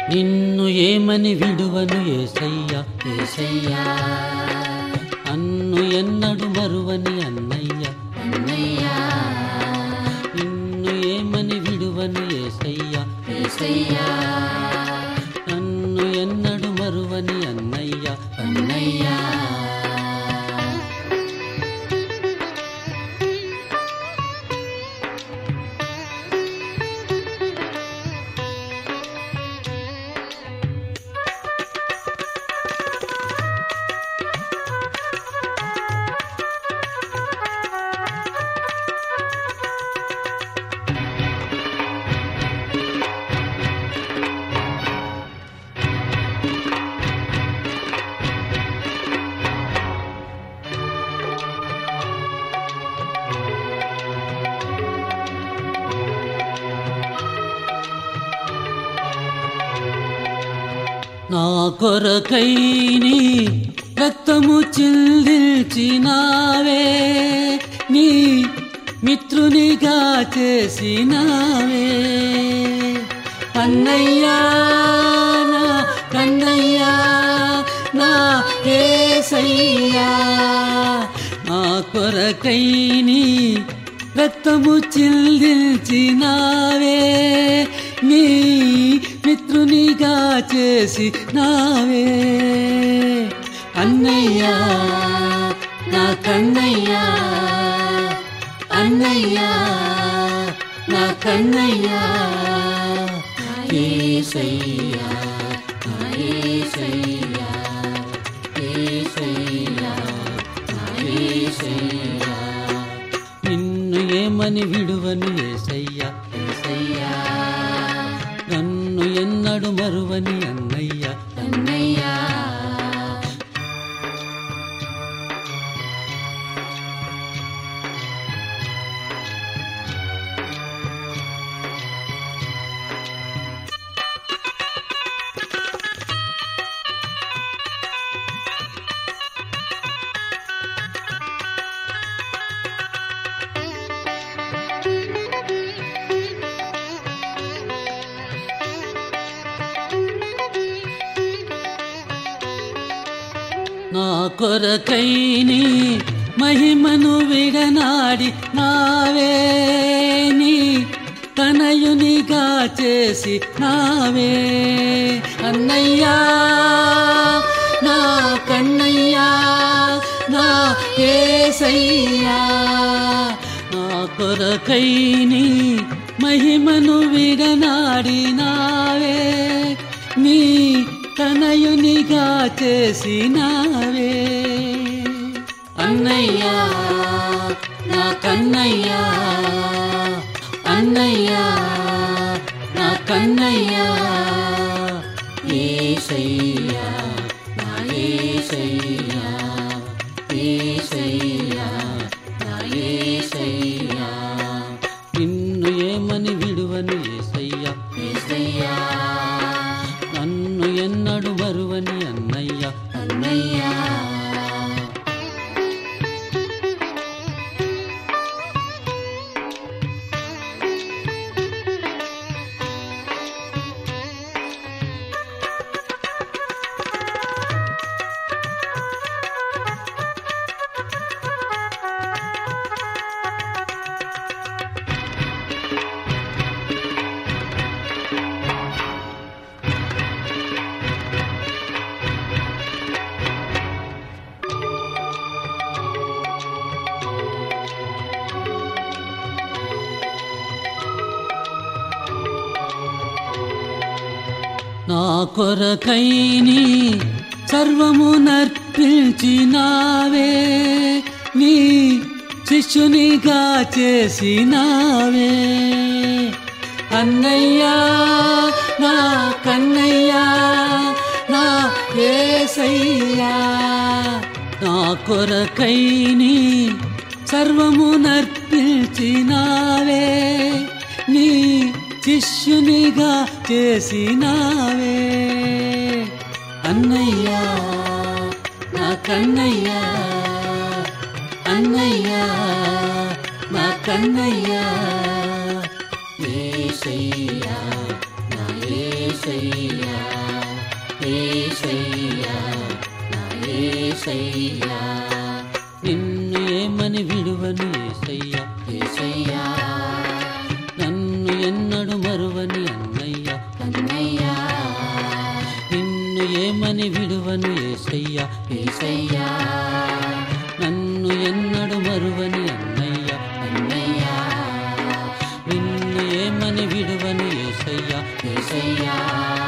నిన్ను ఏమని విడువను ఏసయ్యా ఏసయ్యా అన్ను ఎన్నడు మరువని అన్నయ్య అన్నయ్యా నిన్ను ఏమని విడువను ఏసయ్యా ఏసయ్యా నన్ను ఎన్నడు మరువని అన్నయ్య అన్నయ్యా నా కొరకై నీ రక్తము చిందిల్చినావే నీ మిత్రునిగా చేసినావే అన్నయ్యా నా కన్నయ్యా నా ఏసయ్యా నా కొరకై నీ రక్తము చిందిల్చినావే నీ మిత్రునిగా చేసి నావే అన్నయ్యా నా కన్నయ్యా అన్నయ్యా నా కన్నయ్యా ఏసయ్యా నా ఏసయ్యా ఏసయ్యా నా ఏసయ్యా నిన్ను ఏమని విడువను ఏసయ్యా ఏసయ్యా నన్ను ఎన్నడు మరువని అన్నయ్య అన్నయ్యా నా కొరకై నీ మహిమను విడనాడి నావే నీ తనయునిగా చేసి నావే అన్నయ్యా నా కన్నయ్యా నా ఏసయ్యా నా కొరకై నీ మహిమను విడనాడి నావే నీ తనయునిగా చేసినావే అన్నయ్యా నా కన్నయ్యా అన్నయ్యా నా కన్నయ్యా ఏసయ్యా నా ఏసయ్యా ఏసయ్యా నా ఏసయ్యా నిన్ను ఏమని విడువను ఏసయ్యా ఏసయ్యా నన్ను ఎన్నడు మరువని అన్నయ్య అన్నయ్యా నా కొరకై నీ సర్వము నర్పించినావే నీ శిష్యునిగా చేసినావే అన్నయ్యా నా కన్నయ్యా నా ఏసయ్యా నా కొరకై నీ సర్వము నర్పించినావే నీ శిష్యునిగా చేసినావే అన్నయ్యా నా కన్నయ్యా అన్నయ్యా నా కన్నయ్యా ఏసయ్యా నా ఏసయ్యా ఏసయ్యా నా ఏసయ్యా నిన్ను ఏమని విడువని ఏసయ్యా ఏసయ్యా నన్ను ఎన్నడు మరువని అన్నయ్య అన్నయ్యా నిన్ను ఏమని విడువని ఏసయ్యా ఏసయ్యా నన్ను ఎన్నడు మరువని అన్నయ్య అన్నయ్యా నిన్ను ఏమని విడువని ఏసయ్యా ఏసయ్యా